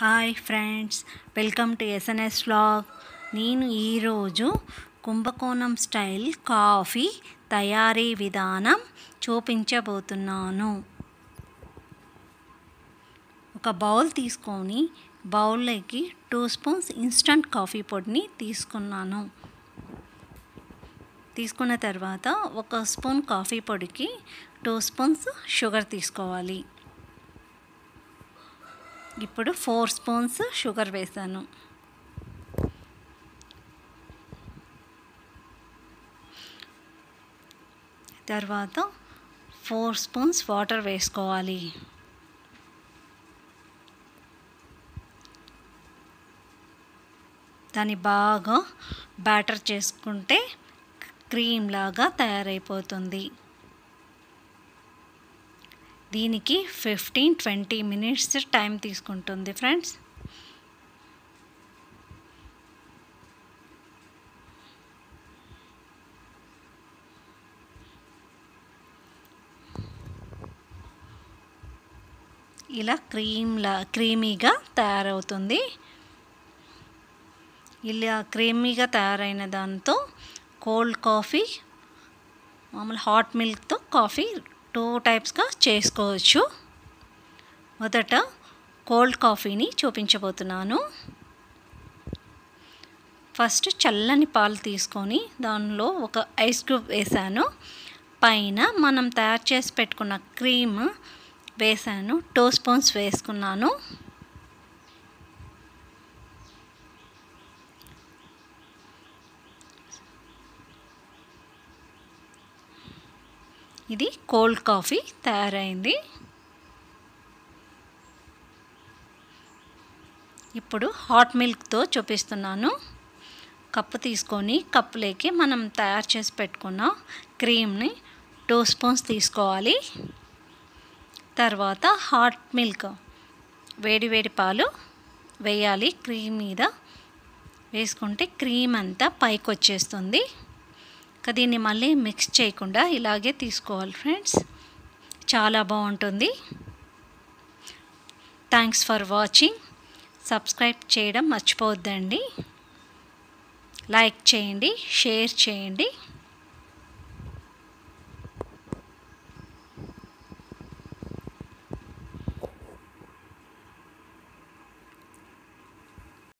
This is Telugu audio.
hi friends welcome to S N S vlog నేను ఈరోజు కుంభకోణం స్టైల్ కాఫీ తయారీ విధానం చూపించబోతున్నాను ఒక బౌల్ తీసుకొని బౌల్లోకి టూ స్పూన్స్ ఇన్స్టంట్ కాఫీ పొడిని తీసుకున్నాను తీసుకున్న తర్వాత ఒక స్పూన్ కాఫీ పొడికి టూ స్పూన్స్ షుగర్ తీసుకోవాలి ఇప్పుడు ఫోర్ స్పూన్స్ షుగర్ వేసాను తర్వాత ఫోర్ స్పూన్స్ వాటర్ వేసుకోవాలి దాన్ని బాగా బ్యాటర్ చేసుకుంటే క్రీమ్ లాగా తయారైపోతుంది దీనికి ఫిఫ్టీన్ ట్వంటీ మినిట్స్ టైం తీసుకుంటుంది ఫ్రెండ్స్ ఇలా క్రీమ్లా క్రీమీగా తయారవుతుంది ఇలా క్రీమీగా తయారైన దాంతో కోల్డ్ కాఫీ మామూలు హాట్ మిల్క్తో కాఫీ టూ టైప్స్గా చేసుకోవచ్చు మొదట కోల్డ్ కాఫీని చూపించబోతున్నాను ఫస్ట్ చల్లని పాలు తీసుకొని దానిలో ఒక ఐస్ క్యూబ్ వేసాను పైన మనం తయారు చేసి పెట్టుకున్న క్రీమ్ వేసాను టూ స్పూన్స్ వేసుకున్నాను ఇది కోల్డ్ కాఫీ తయారైంది ఇప్పుడు హాట్ మిల్క్తో చూపిస్తున్నాను కప్పు తీసుకొని కప్పులోకి మనం తయారు చేసి పెట్టుకున్న క్రీమ్ని టూ స్పూన్స్ తీసుకోవాలి తర్వాత హాట్ మిల్క్ వేడి వేడి పాలు వేయాలి క్రీమ్ మీద వేసుకుంటే క్రీమ్ అంతా పైకి వచ్చేస్తుంది దీన్ని మళ్ళీ మిక్స్ చేయకుండా ఇలాగే తీసుకోవాలి ఫ్రెండ్స్ చాలా బాగుంటుంది థ్యాంక్స్ ఫర్ వాచింగ్ సబ్స్క్రైబ్ చేయడం మర్చిపోవద్దండి లైక్ చేయండి షేర్ చేయండి